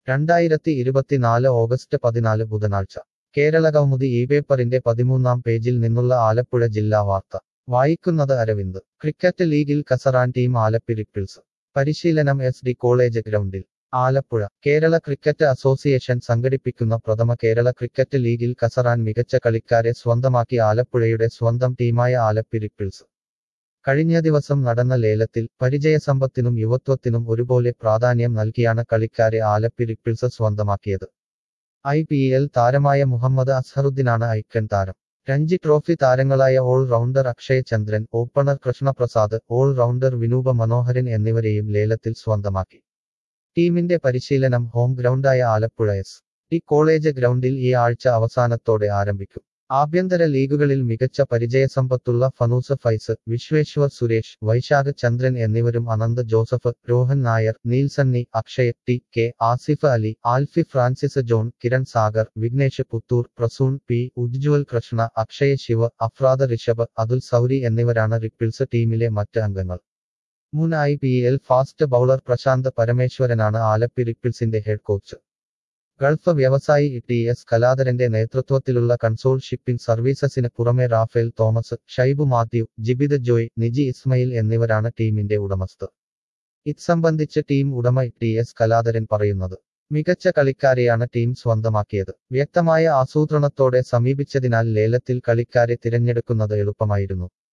രണ്ടായിരത്തി ഇരുപത്തിനാല് ഓഗസ്റ്റ് പതിനാല് ബുധനാഴ്ച കേരളകൗമുദി ഈ പേപ്പറിന്റെ പതിമൂന്നാം പേജിൽ നിന്നുള്ള ആലപ്പുഴ ജില്ലാ വാർത്ത വായിക്കുന്നത് അരവിന്ദ് ക്രിക്കറ്റ് ലീഗിൽ കസറാൻ ടീം ആലപ്പി റിപ്പിൾസ് പരിശീലനം എസ് ഡി കോളേജ് ഗ്രൗണ്ടിൽ ആലപ്പുഴ കേരള ക്രിക്കറ്റ് അസോസിയേഷൻ സംഘടിപ്പിക്കുന്ന പ്രഥമ കേരള ക്രിക്കറ്റ് ലീഗിൽ കസറാൻ മികച്ച കളിക്കാരെ സ്വന്തമാക്കി ആലപ്പുഴയുടെ സ്വന്തം ടീമായ ആലപ്പി റിപ്പിൾസ് കഴിഞ്ഞ ദിവസം നടന്ന ലേലത്തിൽ പരിചയസമ്പത്തിനും യുവത്വത്തിനും ഒരുപോലെ പ്രാധാന്യം നൽകിയാണ് കളിക്കാരെ ആലപ്പി റിപ്പിൾസ് സ്വന്തമാക്കിയത് ഐ പി എൽ താരമായ മുഹമ്മദ് അസ്ഹറുദ്ദീനാണ് ഐക്കൺ താരം രഞ്ജി ട്രോഫി താരങ്ങളായ all rounder Akshay Chandran opener Krishnaprasad all rounder Vinoop Manoharan എന്നിവരെയും ലേലത്തിൽ സ്വന്തമാക്കി ടീമിന്റെ പരിശീലനം ഹോം ഗ്രൗണ്ടായ ആലപ്പുഴ എസ് ടി കോളേജ് ഗ്രൗണ്ടിൽ ഈ ആഴ്ച അവസാനത്തോടെ ആരംഭിക്കും ആഭ്യന്തര ലീഗുകളിൽ മികച്ച പരിചയസമ്പത്തുള്ള ഫനൂസ് ഫൈസ് വിശ്വേശ്വർ സുരേഷ് വൈശാഖ് ചന്ദ്രൻ എന്നിവരും Ananth Joseph Rohan Nair Neel Sunny Akshay T K Asif Ali Alfi Francis John Kiran Sagar Vignesh Puthur Prasoon P Ujjwal Krishna Akshay Shiva Afrad Rishabh Athul Sauri എന്നിവരാണ് റിപ്പിൾസ് ടീമിലെ മറ്റ് അംഗങ്ങൾ മുൻ I P L fast bowler Prashanth പരമേശ്വരനാണ് ആലപ്പി റിപ്പിൾസിന്റെ ഹെഡ് കോച്ച് ഗൾഫ് വ്യവസായി ടി എസ് കലാധരന്റെ നേതൃത്വത്തിലുള്ള കൺസോൾ ഷിപ്പിംഗ് സർവീസസിന് പുറമെ റാഫേൽ തോമസ് ഷൈബു മാത്യു ജിബിത് ജോയ് നിജി ഇസ്മയിൽ എന്നിവരാണ് ടീമിന്റെ ഉടമസ്ഥർ ഇത് സംബന്ധിച്ച് ടീം ഉടമ ടി എസ് കലാധരൻ പറയുന്നത് മികച്ച കളിക്കാരെയാണ് ടീം സ്വന്തമാക്കിയത് വ്യക്തമായ ആസൂത്രണത്തോടെ സമീപിച്ചതിനാൽ ലേലത്തിൽ കളിക്കാരെ തിരഞ്ഞെടുക്കുന്നത് എളുപ്പമായിരുന്നു